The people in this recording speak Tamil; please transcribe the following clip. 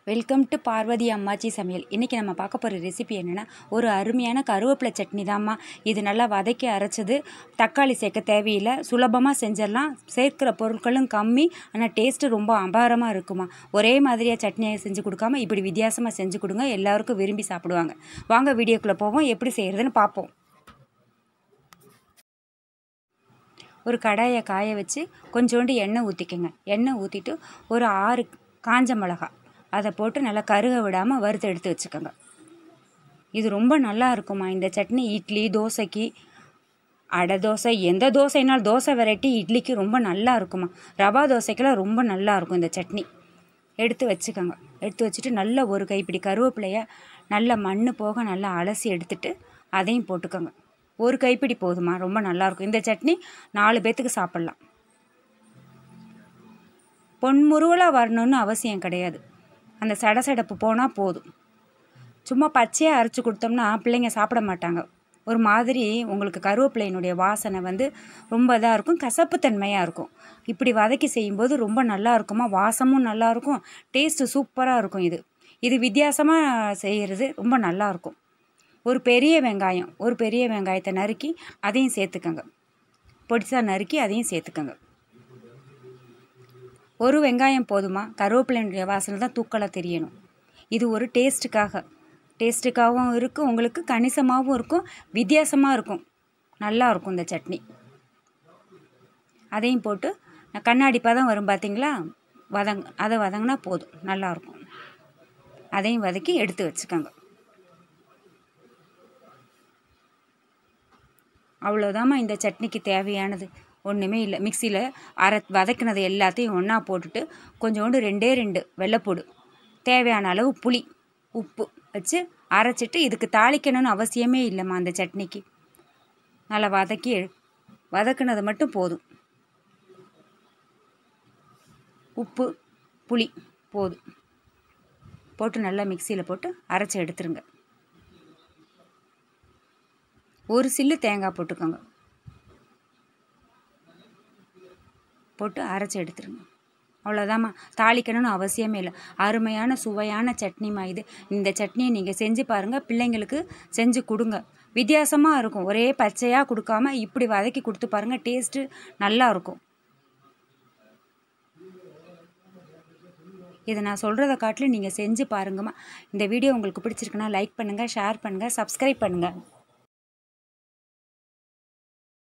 வெல்கம் டு பார்வதி அம்மாச்சி சமையல் இன்றைக்கி நம்ம பார்க்க போகிற ரெசிபி என்னென்னா ஒரு அருமையான கருவேப்பிலை சட்னி தாம்மா இது நல்லா வதக்கி அரைச்சது தக்காளி சேர்க்க தேவையில்லை சுலபமாக செஞ்சிடலாம் சேர்க்கிற பொருட்களும் கம்மி ஆனால் டேஸ்ட்டு ரொம்ப அபாரமாக இருக்குமா ஒரே மாதிரியாக சட்னியை செஞ்சு கொடுக்காம இப்படி வித்தியாசமாக செஞ்சு கொடுங்க எல்லாருக்கும் விரும்பி சாப்பிடுவாங்க வாங்க வீடியோக்குள்ளே போவோம் எப்படி செய்கிறதுன்னு பார்ப்போம் ஒரு கடாயை காய வச்சு கொஞ்சோண்டு எண்ணெய் ஊற்றிக்கோங்க எண்ணெய் ஊற்றிட்டு ஒரு ஆறு காஞ்ச மிளகா அதை போட்டு நல்லா கருக விடாமல் வறுத்து எடுத்து வச்சுக்கோங்க இது ரொம்ப நல்லா இருக்குமா இந்த சட்னி இட்லி தோசைக்கு அடை தோசை எந்த தோசைனாலும் தோசை வெரைட்டி இட்லிக்கு ரொம்ப நல்லா இருக்குமா ரவா தோசைக்கெல்லாம் ரொம்ப நல்லா இருக்கும் இந்த சட்னி எடுத்து வச்சுக்கோங்க எடுத்து வச்சுட்டு நல்ல ஒரு கைப்பிடி கருவேப்பிலைய நல்ல மண் போக நல்லா அலசி எடுத்துட்டு அதையும் போட்டுக்கோங்க ஒரு கைப்பிடி போதுமா ரொம்ப நல்லாயிருக்கும் இந்த சட்னி நாலு பேர்த்துக்கு சாப்பிட்லாம் பொன்முருவலாக வரணும்னு அவசியம் கிடையாது அந்த சடசடப்பு போனால் போதும் சும்மா பச்சையாக அரைச்சி கொடுத்தோம்னா பிள்ளைங்க சாப்பிட மாட்டாங்க ஒரு மாதிரி உங்களுக்கு கருவேப்பிலையினுடைய வாசனை வந்து ரொம்ப இதாக இருக்கும் கசப்புத்தன்மையாக இருக்கும் இப்படி வதக்கி செய்யும்போது ரொம்ப நல்லா இருக்குமா வாசமும் நல்லா இருக்கும் டேஸ்ட்டு சூப்பராக இருக்கும் இது இது வித்தியாசமாக செய்கிறது ரொம்ப நல்லா இருக்கும் ஒரு பெரிய வெங்காயம் ஒரு பெரிய வெங்காயத்தை நறுக்கி அதையும் சேர்த்துக்கோங்க பொடிசாக நறுக்கி அதையும் சேர்த்துக்கோங்க ஒரு வெங்காயம் போதுமா கருவேப்பிலையுடைய வாசனை தான் தூக்கலாக தெரியணும் இது ஒரு டேஸ்ட்டுக்காக டேஸ்ட்டுக்காகவும் இருக்கும் உங்களுக்கு கணிசமாகவும் இருக்கும் வித்தியாசமாக இருக்கும் நல்லா இருக்கும் இந்த சட்னி அதையும் போட்டு கண்ணாடி பதம் வரும் பார்த்தீங்களா வதங் அதை வதங்கினா போதும் நல்லாயிருக்கும் அதையும் வதக்கி எடுத்து வச்சுக்கோங்க அவ்வளோதாம்மா இந்த சட்னிக்கு தேவையானது ஒன்றுமே இல்லை மிக்சியில் அரை வதக்கினது எல்லாத்தையும் ஒன்றா போட்டுட்டு கொஞ்சோண்டு ரெண்டே ரெண்டு வெள்ளைப்பூடு தேவையான அளவு புளி உப்பு வச்சு அரைச்சிட்டு இதுக்கு தாளிக்கணும்னு அவசியமே இல்லைம்மா அந்த சட்னிக்கு நல்லா வதக்கி வதக்குனது மட்டும் போதும் உப்பு புளி போதும் போட்டு நல்லா மிக்சியில் போட்டு அரைச்சி எடுத்துருங்க ஒரு சில்லு தேங்காய் போட்டுக்கோங்க போட்டு அரைச்சி எடுத்துருங்க அவ்வளோதாம்மா தாளிக்கணும்னு அவசியமே இல்லை அருமையான சுவையான சட்னிமா இது இந்த சட்னியை நீங்கள் செஞ்சு பாருங்கள் பிள்ளைங்களுக்கு செஞ்சு கொடுங்க வித்தியாசமாக இருக்கும் ஒரே பச்சையாக கொடுக்காம இப்படி வதக்கி கொடுத்து பாருங்கள் டேஸ்ட்டு நல்லா இருக்கும் இதை நான் சொல்கிறத காட்டிலும் நீங்கள் செஞ்சு பாருங்கம்மா இந்த வீடியோ உங்களுக்கு பிடிச்சிருக்குன்னா லைக் பண்ணுங்கள் ஷேர் பண்ணுங்கள் சப்ஸ்கிரைப் பண்ணுங்கள்